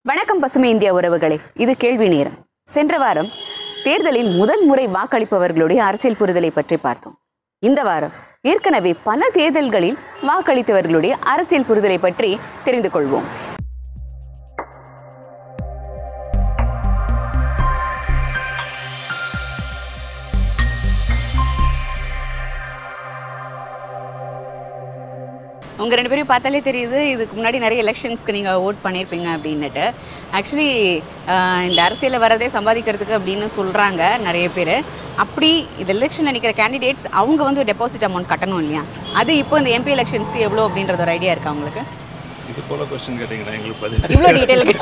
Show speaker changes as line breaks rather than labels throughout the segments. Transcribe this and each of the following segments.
வணக்கம் பசுமை இந்திய உறவுகளே இது கேள்வி நேரம் சென்ற வாரம் தேர்தலில் முதல் முறை வாக்களிப்பவர்களுடைய அரசியல் புரிதலை பற்றி பார்த்தோம் இந்த வாரம் ஏற்கனவே பல தேர்தல்களில் வாக்களித்தவர்களுடைய அரசியல் புரிதலை பற்றி தெரிந்து கொள்வோம் உங்கள் ரெண்டு பேரையும் பார்த்தாலே தெரியுது இதுக்கு முன்னாடி நிறைய எலெக்ஷன்ஸ்க்கு நீங்கள் ஓட் பண்ணியிருப்பீங்க அப்படின்னுட்டு ஆக்சுவலி இந்த அரசியலில் வரதே சம்பாதிக்கிறதுக்கு அப்படின்னு சொல்கிறாங்க நிறைய பேர் அப்படி இது எலெக்ஷனில் நிற்கிற கேண்டிடேட்ஸ் அவங்க வந்து டெபாசிட் அமௌண்ட் கட்டணும் இல்லையா அது இப்போ இந்த எம்பி எலெக்ஷன்ஸ்க்கு எவ்வளோ அப்படின்றது ஒரு ஐடியா இருக்கா உங்களுக்கு
இது போல கொஸ்டின் கேட்டிங்கன்னா எங்களுக்கு பதில்
இவ்வளோ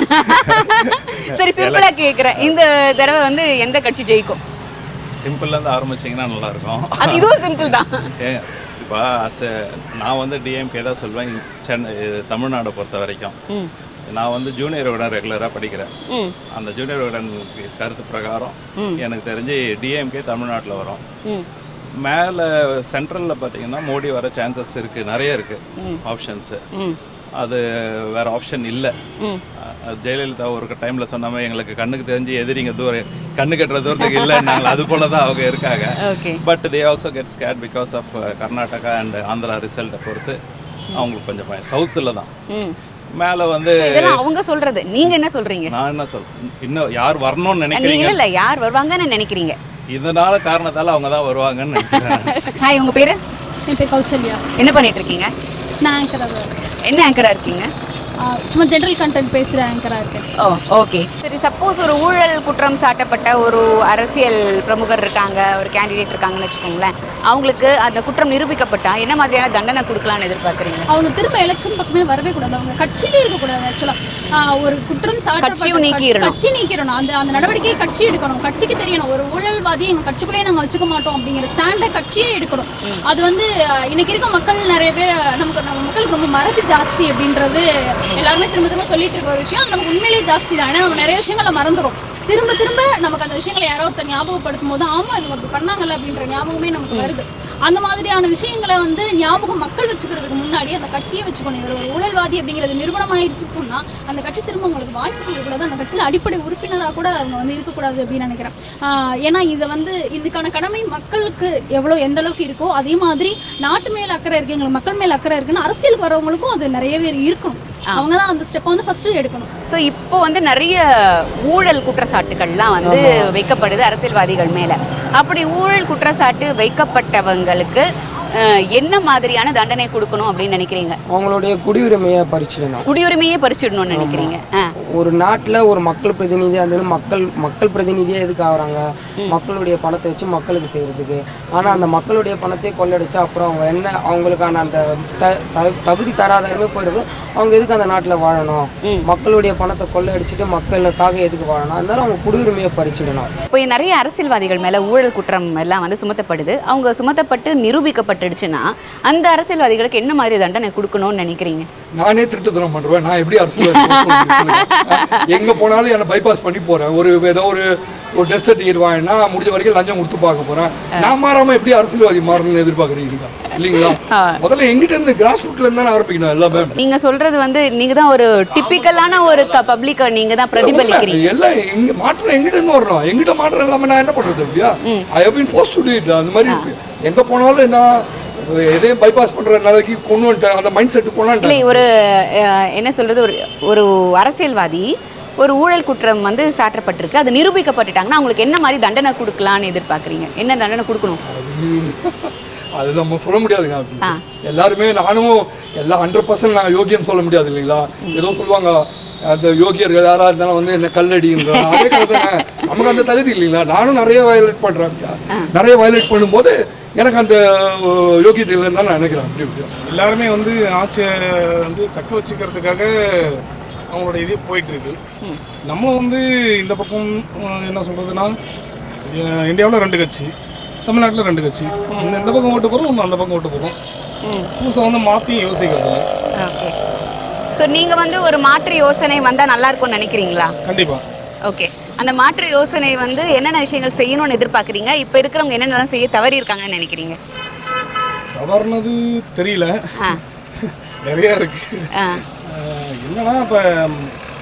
டீட்டெயில் சரி சிம்பிளாக கேட்குறேன் இந்த தடவை வந்து எந்த கட்சி ஜெயிக்கும்
சிம்பிள்லேருந்து ஆரம்பிச்சிங்கன்னா நல்லாயிருக்கும்
அது இதுவும் சிம்பிள் தான்
ஏ இப்போ அஸ் நான் வந்து டிஎம்கே தான் சொல்வேன் சென்னை இது தமிழ்நாடை பொறுத்த வரைக்கும்
ம்
நான் வந்து ஜூனியர் உடன் ரெகுலராக படிக்கிறேன்
ம்
அந்த ஜூனியர் உடன் கருத்து பிரகாரம்
ம்.
எனக்கு தெரிஞ்சு டிஎம்கே தமிழ்நாட்டில் வரும்
ம்
மேலே சென்ட்ரலில் பார்த்தீங்கன்னா மோடி வர சான்சஸ் இருக்குது நிறைய இருக்குது ஆப்ஷன்ஸு
ம்
அது வேற ஆப்ஷன் இல்லை
ம்
ஜெயலலிதா ஒரு டைமில் சொன்ன மாதிரி எங்களுக்கு கண்ணுக்கு தெரிஞ்சு எதிரிங்க தூரம் கண்ணு கட்டுற தூரத்துக்கு இல்லைன்னாங்களா அது போல தான் அவங்க இருக்காங்க
okay
but they also get seat because of Karnataka and Andhra ரிசல்ட்டை பொறுத்து அவங்களுக்கு கொஞ்சம் பயம் சவுத்தில் தான்
ம்
மேலே வந்து
இதெல்லாம் அவங்க சொல்றது நீங்க என்ன சொல்றீங்க
நான் என்ன சொல் இன்னும் யார் வரணும்னு
நீங்க
நினைக்கிறீங்க
இல்ல யார் வருவாங்கன்னு நினைக்கிறீங்க
இதனால காரணத்தால அவங்க தான் வருவாங்கன்னு நினைக்கிறேன்
ஹாய் உங்க பேரு
என் பேர் கௌசல்யா
என்ன பண்ணிட்டு இருக்கீங்க
நான் ஆங்கராக இருக்கேன்
என்ன ஆங்கரா இருக்கீங்க
ஆ, சும்மா ஜென்ரல் கண்டென்ட் பேசுகிற ஆங்கராக இருக்கேன்
ஓ ஓகே சரி சப்போஸ் ஒரு ஊழல் குற்றம் சாட்டப்பட்ட ஒரு அரசியல் பிரமுகர் இருக்காங்க ஒரு கேண்டிடேட் இருக்காங்கன்னு வச்சுக்கோங்களேன் அவங்களுக்கு அந்த குற்றம் நிரூபிக்கப்பட்டா என்ன மாதிரியான தண்டனை கொடுக்கலாம்னு எதிர்பார்க்குறீங்க
அவங்க திரும்ப எலெக்ஷன் பக்கமே வரவே கூடாது அவங்க கட்சியிலே இருக்கக்கூடாது ஆக்சுவலாக ஒரு குற்றம் சாட்டப்பட்ட
கட்சியும்
கட்சி-
நீக்கிடணும்.
கட்சி நீக்கிடணும் அந்த அந்த நடவடிக்கையை கட்சி எடுக்கணும் கட்சிக்கு தெரியணும் ஒரு ஊழல்வாதி எங்க கட்சிக்குள்ளேயே நாங்கள் வச்சுக்க மாட்டோம் அப்படிங்கிற ஸ்டாண்டை கட்சியே எடுக்கணும் அது வந்து ஆ, இன்னைக்கு இருக்க மக்கள் நிறைய பேர் நமக்கு நம்ம மக்களுக்கு ரொம்ப மறதி ஜாஸ்தி அப்படின்றது எல்லாருமே திரும்ப திரும்ப சொல்லிட்டு இருக்க ஒரு விஷயம் அது நமக்கு உண்மையிலேயே ஜாஸ்தி தான் ஏன்னா நம்ம நிறைய விஷயங்களை மறந்துடும் திரும்ப திரும்ப நமக்கு அந்த விஷயங்களை யாரோ ஒருத்தர் ஞாபகப்படுத்தும் போது ஆமா இவங்க அப்படி பண்ணாங்கல்ல அப்படின்ற ஞாபகமே நமக்கு வருது அந்த மாதிரியான விஷயங்களை வந்து ஞாபகம் மக்கள் வச்சுக்கிறதுக்கு முன்னாடி அந்த கட்சியை வச்சுக்கணும் இவர் ஒரு ஊழல்வாதி அப்படிங்கிறது நிறுவனம் ஆயிடுச்சுன்னு சொன்னா அந்த கட்சி திரும்ப உங்களுக்கு வாய்ப்பு கொடுக்கக்கூடாது அந்த கட்சியில் அடிப்படை உறுப்பினராக கூட அவங்க வந்து இருக்கக்கூடாது அப்படின்னு நினைக்கிறேன் ஆஹ் ஏன்னா இதை வந்து இதுக்கான கடமை மக்களுக்கு எவ்வளோ எந்த அளவுக்கு இருக்கோ அதே மாதிரி நாட்டு மேல் அக்கறை இருக்கு எங்களுக்கு மக்கள் மேல் அக்கறை இருக்குன்னு அரசியலுக்கு வரவங்களுக்கும் அது நிறைய பேர் இருக்கணும் அவங்க தான் அந்த ஸ்டெப்பை வந்து ஃபர்ஸ்ட் எடுக்கணும்
ஸோ இப்போ வந்து நிறைய ஊழல் குற்றச்சாட்டுகள்லாம் வந்து வைக்கப்படுது அரசியல்வாதிகள் மேல அப்படி ஊழல் குற்றச்சாட்டு வைக்கப்பட்டவங்களுக்கு அஹ், என்ன மாதிரியான தண்டனை கொடுக்கணும் அப்படின்னு நினைக்கிறீங்க
அவங்களுடைய குடியுரிமையை பறிச்சிடணும்
குடியுரிமையே பறிச்சிடணும்னு நினைக்கிறீங்க ஆ
ஒரு நாட்டில் ஒரு மக்கள் பிரதிநிதியாக இருந்தாலும் மக்கள் மக்கள் பிரதிநிதியாக எதுக்கு ஆகுறாங்க மக்களுடைய பணத்தை வச்சு மக்களுக்கு செய்கிறதுக்கு ஆனால் அந்த மக்களுடைய பணத்தை கொள்ளடிச்சா அப்புறம் அவங்க என்ன அவங்களுக்கான அந்த த த- தகுதி தராதரமே போயிடுது அவங்க எதுக்கு அந்த நாட்டில் வாழணும் மக்களுடைய பணத்தை கொள்ளடிச்சிட்டு மக்களுக்காக எதுக்கு வாழணும் அதனால அவங்க குடியுரிமையை பறிச்சிடணும்
இப்போ நிறைய அரசியல்வாதிகள் மேல ஊழல் குற்றம் எல்லாம் வந்து சுமத்தப்படுது அவங்க சுமத்தப்பட்டு நிரூபிக்கப்பட்டுடுச்சுன்னா அந்த அரசியல்வாதிகளுக்கு என்ன மாதிரி தண்டனை கொடுக்கணும்னு நினைக்கிறீங்க
நானே திருட்டுத்தனம் பண்ணுவேன் நான் எப்படி அரசியல் எங்க போனாலும் என்னை பைபாஸ் பண்ணி போறேன் ஒரு ஏதோ ஒரு ஒரு டெத் சர்டிஃபிகேட் வாங்கினா முடிஞ்ச வரைக்கும் லஞ்சம் கொடுத்து பார்க்க போறேன் நான் மாறாம எப்படி அரசியல்வாதி மாறணும்னு எதிர்பார்க்குறீங்க இல்லைங்களா முதல்ல எங்கிட்ட இருந்து கிராஸ் ரூட்ல இருந்து தானே ஆரம்பிக்கணும் எல்லாமே
நீங்க சொல்றது வந்து நீங்க தான் ஒரு டிப்பிக்கலான ஒரு பப்ளிக்கை நீங்க தான் பிரதிபலிக்கிறீங்க
எல்லாம் எங்க மாற்றம் எங்கிட்ட இருந்து வரணும் எங்கிட்ட மாற்றம் இல்லாம நான் என்ன பண்றது அப்படியா I have been force to do it அந்த மாதிரி எங்க போனாலும் நான் எதையும் பைபாஸ் பண்ற நிலைக்கு கொண்டு வந்துட்டேன் அந்த மைண்ட் செட்டு கொண்டு
இல்லை ஒரு அஹ், என்ன சொல்றது ஒரு ஒரு அரசியல்வாதி ஒரு ஊழல் குற்றம் வந்து சாட்டப்பட்டிருக்கு அது நிரூபிக்கப்பட்டுட்டாங்கன்னா அவங்களுக்கு என்ன மாதிரி தண்டனை கொடுக்கலாம்னு எதிர்பார்க்குறீங்க என்ன தண்டனை கொடுக்கணும்
அது நம்ம சொல்ல முடியாதுங்க
ஆ.
எல்லாருமே நானும் எல்லாம் ஹண்ட்ரட் பர்சன்ட் நான் யோகியம் சொல்ல முடியாது இல்லைங்களா ஏதோ சொல்லுவாங்க அந்த யோகியர்கள் யாரா இருந்தாலும் வந்து என்ன கல்லடின்றாங்க அதே கதை தானே நமக்கு அந்த தகுதி இல்லைங்களா நானும் நிறைய வயலேட் பண்றேன் நிறைய வயலேட் பண்ணும்போது எனக்கு அந்த அஹ், யோகியத்தை இல்லைன்னு தான் நான் நினைக்கிறேன் அப்படி இப்படி
எல்லாருமே வந்து ஆட்சியை வந்து தக்க வச்சுக்கிறதுக்காக அவங்களோட இது போயிட்டு இருக்கு நம்ம வந்து இந்த பக்கம் அஹ், என்ன சொல்றதுன்னா இந்தியாவில் ரெண்டு கட்சி தமிழ்நாட்டில் ரெண்டு கட்சி இந்த இந்த பக்கம் ஓட்டு போகிறோம் நம்ம அந்த பக்கம் ஓட்டு போகிறோம் புதுசாக வந்து மாற்றி யோசிக்கிறது இல்லை
ஓகே ஸோ நீங்க வந்து ஒரு மாற்று யோசனை வந்தா நல்லா இருக்கும்னு நினைக்கிறீங்களா
கண்டிப்பாக
ஓகே அந்த மாற்று யோசனை வந்து என்னென்ன விஷயங்கள் செய்யணும்னு எதிர்பார்க்குறீங்க இப்போ இருக்கிறவங்க என்னென்னலாம் செய்ய தவறி இருக்காங்கன்னு நினைக்கிறீங்க
தவறுனது தெரியல
ஆ
நிறையா இருக்கு
ஆ
அஹ், என்னன்னா இப்போ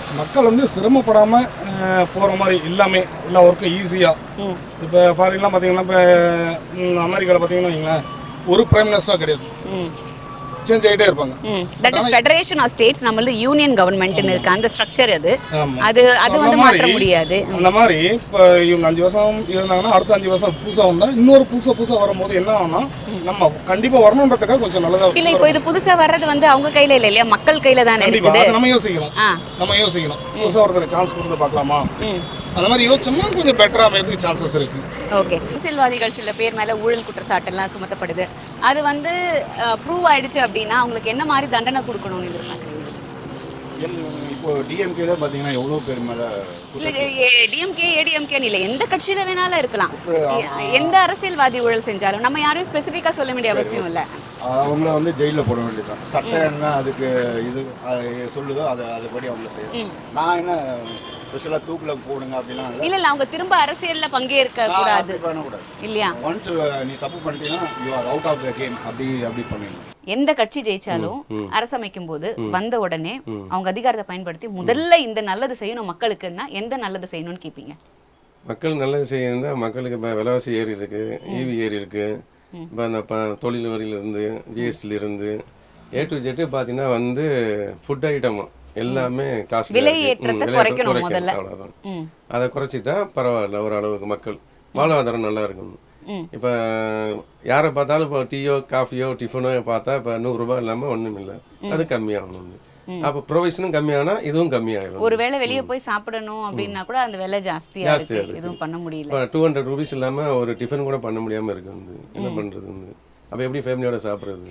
மக்கள் வந்து சிரமப்படாமல் போகிற மாதிரி எல்லாமே எல்லா ஒர்க்கும் ஈஸியாக
ம்
இப்போ ஃபாரின்லாம் பார்த்தீங்கன்னா இப்போ அமெரிக்காவில் பார்த்தீங்கன்னா வைங்களேன் ஒரு பிரைம் மினிஸ்டராக கிடையாது
ம்
சேஞ்ச் ஆகிட்டே இருப்பாங்க
ம் that is federation of states நம்மளது யூனியன் கவர்மெண்ட்னு இருக்கு அந்த ஸ்ட்ரக்சர் அது
ஆமா.
அது அது
So,
வந்து
அந்த
மாற்ற
மாதிரி-
முடியாது
அந்த மாதிரி இப்போ இவங்க அஞ்சு வருஷம் இருந்தாங்கன்னா அடுத்த அஞ்சு வருஷம் புதுசாக வந்தால் இன்னொரு புதுசாக புதுசாக வரும்போது என்ன ஆகும்னா நம்ம கண்டிப்பாக வரணுன்றதுக்காக கொஞ்சம் நல்லதாக
இல்ல இப்போ இது புதுசா வர்றது வந்து அவங்க கையில இல்ல இல்லையா மக்கள் கையில தானே
கண்டிப்பாக
இருக்குது
அதை நம்ம யோசிக்கணும்
ஆ
நம்ம யோசிக்கணும் புதுசாக ஒருத்தர் சான்ஸ் கொடுத்து பார்க்கலாமா
ம்
அந்த மாதிரி யோசிச்சோம்னா கொஞ்சம் பெட்டராக அமையறதுக்கு சான்சஸ் இருக்குது
ஓகே அரசியல்வாதிகள் சில பேர் மேல ஊழல் குற்றச்சாட்டெல்லாம் சுமத்தப்படுது அது வந்து ப்ரூவ் ஆயிடுச்சு அப்படின்னா அவங்களுக்கு என்ன மாதிரி தண்டனை கொடுக்கணும்னு எதிர்பார்க்குறீங்க
இப்போ டிஎம்கேல பார்த்தீங்கன்னா எவ்வளோ பேர் மேலே
இல்ல டிஎம்கே ஏடிஎம்கேன்னு இல்லை எந்த கட்சியில வேணாலும் இருக்கலாம் எ- எந்த அரசியல்வாதி ஊழல் செஞ்சாலும் நம்ம யாரையும் ஸ்பெசிஃபிக்காக சொல்ல வேண்டிய அவசியம் இல்லை
அவங்கள வந்து ஜெயிலில் போட வேண்டியதுதான் சட்டம் என்ன அதுக்கு இது அது சொல்லுதோ அதை அதுபடி அவங்கள செய்யணும் நான் என்ன ஸ்பெஷலாக தூக்கில் போடுங்க அப்படிலாம் இல்லை
இல்ல இல்ல அவங்க திரும்ப அரசியல்ல பங்கேற்க
நான்
கூடாது
அப்படி பண்ணக்கூடாது
இல்லையா
ஒன்ஸ் நீ தப்பு பண்ணிட்டீங்கன்னா you are out of the game அப்படி அப்படி பண்ணிடணும்
எந்த கட்சி ஜெயிச்சாலும் அரசமைக்கும் போது வந்த உடனே அவங்க அதிகாரத்தை பயன்படுத்தி முதல்ல இந்த நல்லது செய்யணும் மக்களுக்குன்னா எந்த நல்லது செய்யணும்னு கேட்பீங்க
மக்கள் நல்லது செய்யணும்னா மக்களுக்கு இப்போ விலைவாசி ஏறி இருக்கு ஈவி ஏறி இருக்கு இப்போ அந்த ப தொழில் வரியிலிருந்து ஜிஎஸ்டிலிருந்து ஏ டு ஜெட்டு பார்த்தீங்கன்னா வந்து ஃபுட் ஐட்டம் எல்லாமே காசு
விலை ஏற்றத்தை குறைக்கணும் முதல்ல.
அவ்வளோதான்
ம்
அதை குறைச்சிட்டா பரவாயில்ல ஒரு அளவுக்கு மக்கள் வாழ்வாதாரம் நல்லா இருக்கும்
ம்.
இப்போ யாரை பார்த்தாலும் இப்போ டீயோ காஃபியோ டிஃபனோ பார்த்தா இப்போ நூறுரூபா இல்லாமல் ஒன்றும் இல்லை அது கம்மியாகணும் அப்போ ப்ரொவிஷனும் கம்மியானா இதுவும் கம்மியாயிரும்
ஒருவேளை வெளியே போய் சாப்பிடணும் அப்படின்னா கூட அந்த விலை ஜாஸ்தியா
ஜாஸ்தியா
இருக்கு
இருக்கு.
எதுவும் பண்ண முடியல
இப்போ டூ ஹண்ட்ரட் ருபீஸ் இல்லாமல் ஒரு டிஃபன் கூட பண்ண முடியாமல் இருக்கு வந்து என்ன பண்ணுறது வந்து அப்போ எப்படி ஃபேமிலியோட சாப்பிட்றது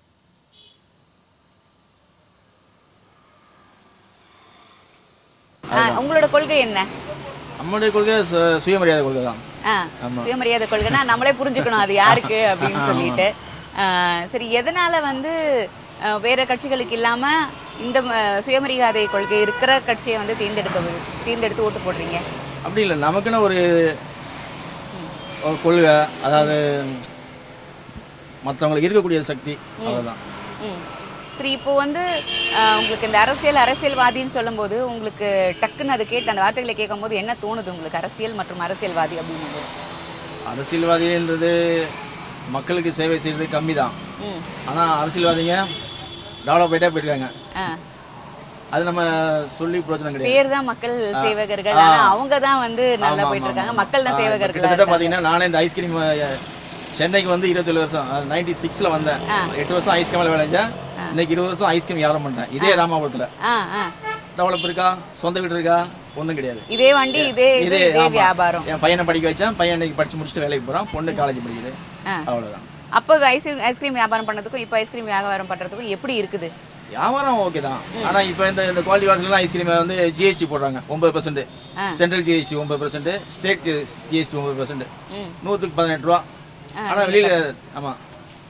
ஆ, உங்களோட கொள்கை என்ன
நம்மளுடைய கொள்கை சு- சுயமரியாதை கொள்கை தான்
ஆ, சுயமரியாதை கொள்கைனா நம்மளே புரிஞ்சுக்கணும் அது யாருக்கு அப்படின்னு சொல்லிட்டு ஆ, சரி எதனால வந்து ஆ, வேற கட்சிகளுக்கு இல்லாம இந்த ம, சுயமரியாதை கொள்கை இருக்கிற கட்சியை வந்து தேர்ந்தெடுக்க வி- தேர்ந்தெடுத்து ஓட்டு போடுறீங்க
அப்படி இல்லை நமக்குன்னு ஒரு ஒரு கொள்கை அதாவது மற்றவங்களுக்கு இருக்கக்கூடிய சக்தி அவ்வளோதான்
ம். சரி இப்போ வந்து ஆ, உங்களுக்கு இந்த அரசியல் அரசியல்வாதின்னு சொல்லும்போது உங்களுக்கு டக்குன்னு அது கேட்டு அந்த வார்த்தைகளை கேட்கும்போது என்ன தோணுது உங்களுக்கு அரசியல் மற்றும் அரசியல்வாதி அப்படின்னு போது
அரசியல்வாதின்றது மக்களுக்கு சேவை செய்கிறது கம்மி தான்
ம்
ஆனால் அரசியல்வாதிங்க டெவலப் ஆகிட்டே போயிருக்காங்க
ஆ
அது நம்ம சொல்லி பிரயோஜனம் கிடையாது
பேர் தான் மக்கள் சேவகர்கள் ஆனா அவங்க தான் வந்து நல்லா
ஆமா,
போயிட்டு
ஆமா,
இருக்காங்க
ஆமா.
மக்கள் தான்
ஆ, இப்ப
சேவகர்கள்
கிட்டத்தட்ட பார்த்தீங்கன்னா நானே இந்த ஐஸ்கிரீம் சென்னைக்கு வந்து இருபத்தேழு வருஷம் நைன்டி சிக்ஸில் வந்தேன் எட்டு வருஷம் ஐஸ்கிரீமில் விளைஞ்சேன் இன்னைக்கு இருபது வருஷம் ஐஸ்கிரீம் வியாபாரம் பண்ணுறேன் இதே ராமாபுரத்தில்
ஆ ஆ
டெவலப் இருக்கா சொந்த வீடு இருக்கா ஒன்றும் கிடையாது
இதே வண்டி இதே இது,
இதே
இதே
ஆமா.
வியாபாரம்
என் பையனை படிக்க வச்சேன் பையன் இன்னைக்கு படிச்சு முடிச்சுட்டு வேலைக்கு போகிறான் பொண்ணு காலேஜ் படிக்குது
ஆ.
அவ்வளோதான்
அப்போ ஐஸ்கிரீம் ஐஸ்கிரீம் வியாபாரம் பண்ணுறதுக்கும் இப்போ ஐஸ்கிரீம் வியாபாரம் பண்ணுறதுக்கும் எப்படி இருக்குது
வியாபாரம் ஓகே தான் ஆனால் இப்போ இந்த இந்த குவாலிட்டி வாசலாம் ஐஸ்கிரீம் வந்து ஜிஎஸ்டி போடுறாங்க ஒன்பது பர்சன்ட் சென்ட்ரல் ஜிஎஸ்டி ஒன்பது பர்சன்ட் ஸ்டேட் ஜிஎஸ்டி ஒன்பது பர்சன்ட் நூற்றுக்கு பதினெட்டு ரூபா ஆனால் வெளியில் ஆமாம்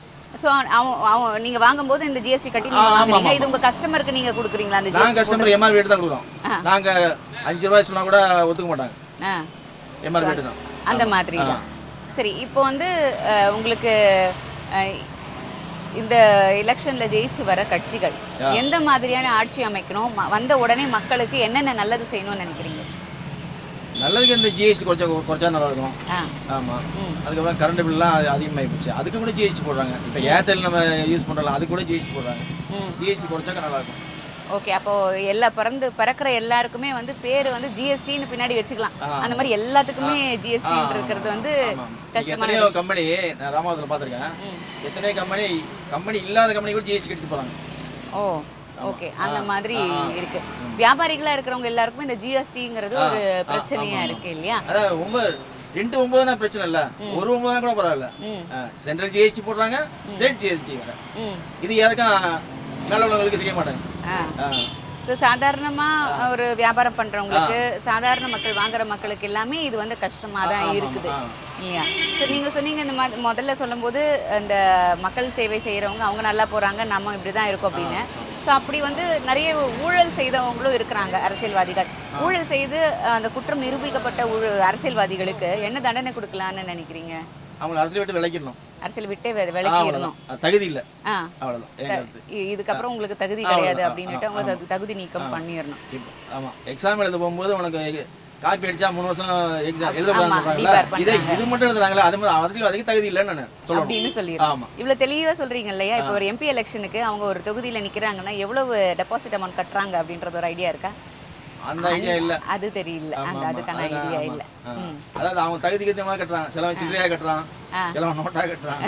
ஸோ அவன் அவன் நீங்கள் வாங்கும்போது இந்த ஜிஎஸ்டி கட்டி
ஆ,
நீங்கள்
ஆமா,
வாங்குறீங்க
ஆமா.
இது உங்கள் கஸ்டமருக்கு நீங்கள் கொடுக்குறீங்களா அந்த
நாங்கள்
GST
கஸ்டமர் எம்ஆர் ரேட்டு தான் கொடுக்குறோம் நாங்கள் அஞ்சு ரூபாய் சொன்னால் கூட ஒத்துக்க மாட்டாங்க
ஆ
எம்ஆர் ரேட்டு தான்
அந்த மாதிரி தான் சரி இப்போ வந்து அஹ், உங்களுக்கு அஹ், இந்த எலெக்ஷன்ல ஜெயிச்சு வர கட்சிகள் எந்த மாதிரியான ஆட்சி அமைக்கணும் ம- வந்த உடனே மக்களுக்கு என்னென்ன நல்லது செய்யணும்னு நினைக்கிறீங்க
நல்லதுக்கு இந்த ஜிஎஸ்டி குறைச்சா குறைச்சா நல்லா இருக்கும்
ஆ
ஆமாம் அதுக்கப்புறம் கரண்ட் பில்லாம் அதிகமாகி போச்சு அதுக்கு கூட ஜிஎஸ்டி போடுறாங்க இப்போ ஏர்டெல் நம்ம யூஸ் பண்ணுறோம் அதுக்கு கூட ஜிஎஸ்டி போடுறாங்க ஜிஎஸ்டி குறைச்சாக்க நல்லா இருக்கும்
ஓகே அப்போ எல்லா பிறந்து பிறக்கிற எல்லாருக்குமே வந்து பேர் வந்து ஜிஎஸ்டின்னு பின்னாடி வச்சுக்கலாம் அந்த மாதிரி எல்லாத்துக்குமே ஜிஎஸ்டி இருக்கிறது வந்து
ஆமாம். இன்னைக்கு
கஷ்டமான
எத்தனையோ கம்பெனி நான் ராமாவரத்தில் பார்த்துருக்கேன் எத்தனையோ கம்பெனி கம்பெனி இல்லாத கம்பெனி கூட ஜிஎஸ்டி கட்டி போகிறாங்க
ஓ ஓகே அந்த மாதிரி இருக்கு வியாபாரிகளா இருக்கிறவங்க எல்லாருக்குமே இந்த ஜிஎஸ்டிங்கிறது ஒரு பிரச்சனையா இருக்கு இல்லையா
அதான் ஒன்பது ரெண்டு ஒன்பதுனா பிரச்சனை இல்லை ஒரு ஒன்பதுனா கூட பரவாயில்ல சென்ட்ரல் ஜிஎஸ்டி போடுறாங்க ஸ்டேட் ஜிஎஸ்டி வேற
ம்
இது யாருக்கும் மேலே உள்ளவங்களுக்கு தெரிய மாட்டாங்க
ஆ
ஆ.
ஸோ சாதாரணமாக ஒரு வியாபாரம் பண்ணுறவங்களுக்கு சாதாரண மக்கள் வாங்குற மக்களுக்கு எல்லாமே இது வந்து கஷ்டமாக தான் இருக்குது இல்லையா ஸோ நீங்கள் சொன்னீங்க இந்த மாதிரி முதல்ல சொல்லும்போது அந்த மக்கள் சேவை செய்கிறவங்க அவங்க நல்லா போகிறாங்க நம்ம இப்படி தான் இருக்கோம் அப்படின்னு ஸோ அப்படி வந்து நிறைய ஊழல் செய்தவங்களும் இருக்கிறாங்க அரசியல்வாதிகள் ஊழல் செய்து அஹ், அந்த குற்றம் நிரூபிக்கப்பட்ட ஊழல் அரசியல்வாதிகளுக்கு என்ன தண்டனை கொடுக்கலான்னு நினைக்கிறீங்க
அவங்களை அரசியல் விட்டு விளக்கிடணும்
அரசியல் விட்டே வெ- விலகிடணும்
அவ்வளோதான் அது தகுதி இல்லை
ஆ
அவ்வளோதான் என் கருத்து
இ- இதுக்கப்புறம் உங்களுக்கு தகுதி
ஆ,
கிடையாது
அவ்வளவுதான்.
அப்படின்னுட்டு
ஆ,
உங்களுக்கு
ஆமா.
அது தகுதி நீக்கம் பண்ணிடணும்
இப்போ ஆமாம் எக்ஸாம் எழுத போகும்போது உனக்கு காப்பி அடிச்சா மூணு வருஷம் எக்ஸாம்
ஆமா,
எழுதக்கூடாதுன்னு சொல்றாங்களா
debar
இதே
பண்றாங்க.
இது மட்டும் எழுதுறாங்களா அது மாதிரி அரசியல்வாதிக்கு தகுதி இல்லைன்னு நான்
அப்படின்னு
சொல்லணும்
சொல்லிடுறோம்
ஆமா
இவ்வளவு தெளிவா சொல்றீங்க இல்லையா இப்போ ஒரு எம்பி எலெக்ஷனுக்கு அவங்க ஒரு தொகுதியில நிக்கிறாங்கன்னா எவ்வளவு டெபாசிட் அமௌண்ட் கட்டுறாங்க அப்படின்றது ஒரு ஐடியா இருக்கா
அந்த ஐடியா இல்லை
அது தெரியல
ஆமா,
அந்த
ஆமா.
அதுக்கான
அதான்
ஐடியா
ஆமா.
இல்ல
ஆ.
ம்.
அதாவது அவங்க தகுதிக்கு ஏற்ற மாதிரி கட்டுறான் சிலவன் சில்லறையாக கட்டுறான்
ஆ.
சிலவன் நோட்டா கட்டுறான்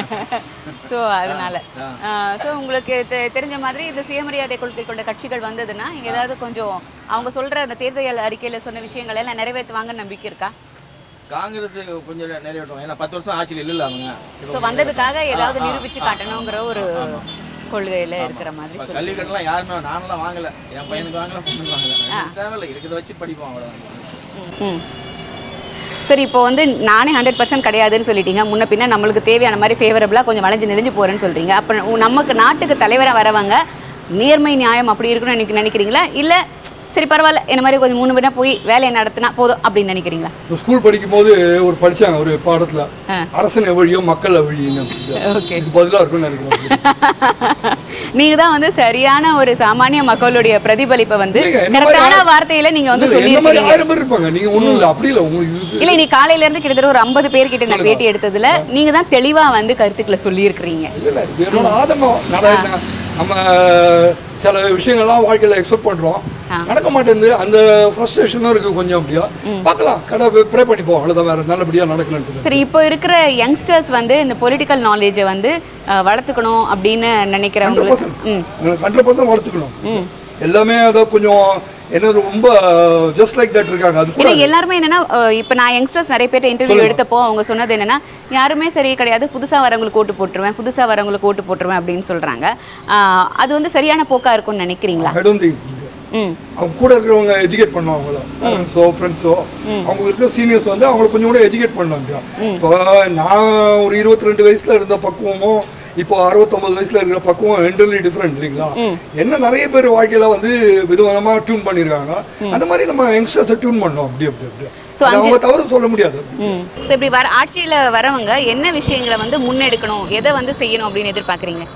ஸோ அதனால
ஆ.
ஸோ உங்களுக்கு தெ- தெரிஞ்ச மாதிரி இந்த சுயமரியாதை கொள்கை கொண்ட கட்சிகள் வந்ததுன்னா ஏதாவது கொஞ்சம் அவங்க சொல்ற அந்த தேர்தல் அறிக்கையில சொன்ன விஷயங்கள் எல்லாம் நிறைவேற்றுவாங்கன்னு நம்பிக்கை இருக்கா
காங்கிரஸ் கொஞ்சம் நிறைவேற்றும் ஏன்னா பத்து வருஷம் ஆட்சியில் இல்லை அவங்க
ஸோ வந்ததுக்காக ஏதாவது
ஆ, ஆ,
நிரூபிச்சு
ஆ,
காட்டணுங்கிற ஒரு கொள்கையில இருக்கிற மாதிரி
இப்போ
சொல்லி
கல்வி கட்டணம் யாருமே நானெல்லாம் வாங்கல என் பையனுக்கு வாங்கல பொண்ணுக்கு வாங்கல எனக்கு தேவையில்லை இருக்கிறத வச்சு படிப்போம் அவ்வளோதான்
ம். சரி இப்போ வந்து நானே ஹண்ட்ரட் பர்சன்ட் கிடையாதுன்னு சொல்லிட்டீங்க முன்ன பின்ன நம்மளுக்கு தேவையான மாதிரி ஃபேவரபுளாக கொஞ்சம் வளைஞ்சு நெளிஞ்சு போகிறேன்னு சொல்கிறீங்க அப்போ நமக்கு நாட்டுக்கு தலைவராக வரவங்க நேர்மை நியாயம் அப்படி இருக்கணும்னு நினைக்க நினைக்கிறீங்களா இல்லை சரி பரவாயில்ல என்ன மாதிரி கொஞ்சம் மூணு பேனா போய் வேலையை நடத்தினா போதும் அப்படின்னு நினைக்கிறீங்களா
இப்போ ஸ்கூல் படிக்கும்போது ஒரு படிச்சாங்க ஒரு பாடத்துல
ஆ.
அரசன் எவ்வழியோ மக்கள் எவ்வழின்னு
ஓகே
இது பதிலாக இருக்கும்னு நினைக்கிறேன்
நீங்க தான் வந்து சரியான ஒரு சாமானிய மக்களுடைய பிரதிபலிப்பை வந்து
இல்லைங்க, என்ன மாதிரி
கரெக்டான
ஆ-
வார்த்தையில நீங்க வந்து
இல்ல, என்ன மாதிரி
சொல்லியிருக்கீங்க
ஆயிரம் பேர் இருப்பாங்க நீங்க ஒண்ணும் இல்ல அப்படி இல்ல உங்களுக்கு இது-
இல்ல நீ காலையில இருந்து கிட்டத்தட்ட ஒரு ஐம்பது பேர் கிட்ட நான் பேட்டி எடுத்ததுல நீங்க தான் தெளிவா வந்து கருத்துக்களை சொல்லியிருக்கிறீங்க
இல்ல இல்ல இது என்னோட ஆதங்கம் நட நம்ம சில விஷயங்கள்லாம் வாழ்க்கையில எக்ஸ்பெக்ட் பண்றோம் நடக்க மாட்டேங்குது அந்த ஃப்ரஸ்ட்ரேஷனும் இருக்கு கொஞ்சம் அப்படியா பார்க்கலாம் கடை ப்ரே பண்ணிப்போம் அவ்வளவுதான் வேற நல்லபடியா நடக்கணும்னு
சரி இப்போ இருக்கிற யங்ஸ்டர்ஸ் வந்து இந்த பொலிட்டிக்கல் நாலேஜை வந்து அஹ், வளர்த்துக்கணும் அப்படின்னு நினைக்கிறவங்களுக்கு ம்
ஹண்ட்ரட் பர்சன்ட் வளர்த்துக்கணும்
ம்
எல்லாமே அதை கொஞ்சம் என்ன ரொம்ப ஜஸ்ட் லைக் தட் இருக்காங்க அது கூட
இல்ல எல்லாருமே என்னன்னா அஹ், இப்ப நான் யங்ஸ்டர்ஸ் நிறைய பேர்ட்ட இன்டர்வியூ எடுத்தப்போ அவங்க சொன்னது என்னன்னா யாருமே சரி கிடையாது புதுசா வரவங்களுக்கு ஓட்டு போட்டுருவேன் புதுசா வரவங்களுக்கு ஓட்டு போட்டுருவேன் அப்படின்னு சொல்றாங்க அஹ், அது வந்து சரியான போக்கா இருக்கும்னு நினைக்கிறீங்களா
ஐ டோன்ட் திங்க்
ம்
அவங்க கூட இருக்கிறவங்க எஜுகேட் பண்ணும் அவங்கள பேரண்ட்ஸோ ஃப்ரெண்ட்ஸோ அவங்க இருக்கிற சீனியர்ஸ் வந்து அவங்கள கொஞ்சம் கூட எஜுகேட் பண்ணாங்க இப்போ நான் ஒரு இருபத்தி ரெண்டு வயசுல இருந்த பக்குவமும் இப்போ அறுபத்தொம்பது வயசுல இருக்கிற பக்குவம் என்டர்லி டிஃப்ரெண்ட் இல்லைங்களா என்ன நிறைய பேர் வாழ்க்கையில வந்து விதவிதமா டியூன் பண்ணியிருக்காங்க அந்த மாதிரி நம்ம யங்ஸ்டர்ஸை டியூன் பண்ணோம் அப்படி அப்படி அப்படி
So,
அது அவங்க தவறு சொல்ல முடியாது
ம் ஸோ இப்படி வர ஆட்சியில வரவங்க என்ன விஷயங்களை வந்து முன்னெடுக்கணும் எதை வந்து செய்யணும் அப்படின்னு எதிர்பார்க்குறீங்க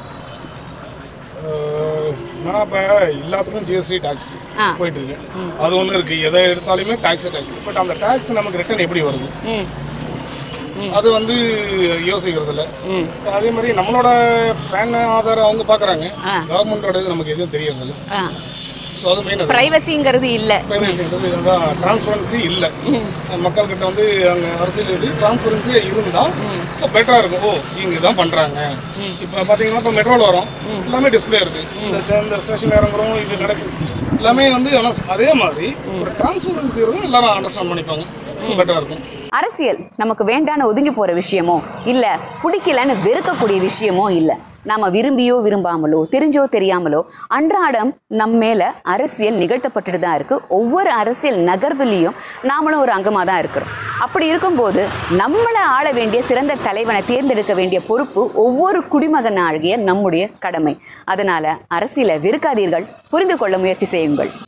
அஹ், நான் இப்போ எல்லாத்துக்கும் ஜிஎஸ்டி டாக்ஸ்
ஆ.
போயிட்டு இருக்கு அது ஒன்று இருக்கு எதை எடுத்தாலுமே டாக்ஸ் டாக்ஸ் பட் அந்த டாக்ஸ் நமக்கு ரிட்டர்ன் எப்படி வருது
ம்
அது வந்து யோசிக்கிறது இல்லை
ம்
அதே மாதிரி நம்மளோட பேன் ஆதார் அவங்க பார்க்குறாங்க
ஆ.
கவர்மெண்டோட இது நமக்கு எதுவும் தெரியறது இல்லை
ஆ
ஸோ அது மெயின் அது
ப்ரைவசிங்கிறது இல்லை
பிரைவசிங்கிறது அதான் டிரான்ஸ்பரன்சி இல்லை மக்கள்கிட்ட வந்து அந்த அரசியல் இது டிரான்ஸ்பரன்சியாக இருந்தால் ஸோ பெட்டராக இருக்கும் ஓ இங்கே தான் பண்ணுறாங்க இப்போ பார்த்தீங்கன்னா இப்போ மெட்ரோவில் வரோம் எல்லாமே டிஸ்பிளே இருக்குது இந்த ஸ்டே- இந்த ஸ்டேஷன் இறங்குறோம் இது நடக்குது எல்லாமே வந்து ஆனால் அதே மாதிரி ஒரு டிரான்ஸ்பரன்சி இருந்தால் எல்லாரும் அண்டர்ஸ்டாண்ட் பண்ணிப்பாங்க ஸோ பெட்டராக இருக்கும்
அரசியல் நமக்கு வேண்டான்னு ஒதுங்கி போற விஷயமோ இல்ல பிடிக்கலன்னு வெறுக்கக்கூடிய விஷயமோ இல்ல நாம விரும்பியோ விரும்பாமலோ தெரிஞ்சோ தெரியாமலோ அன்றாடம் நம்ம மேல அரசியல் நிகழ்த்தப்பட்டுட்டு தான் இருக்கு ஒவ்வொரு அரசியல் நகர்வுலையும் நாமளும் ஒரு அங்கமாக தான் இருக்கிறோம் அப்படி இருக்கும்போது நம்மளை ஆள வேண்டிய சிறந்த தலைவனை தேர்ந்தெடுக்க வேண்டிய பொறுப்பு ஒவ்வொரு குடிமகன் ஆகிய நம்முடைய கடமை அதனால அரசியலை வெறுக்காதீர்கள் புரிந்து கொள்ள முயற்சி செய்யுங்கள்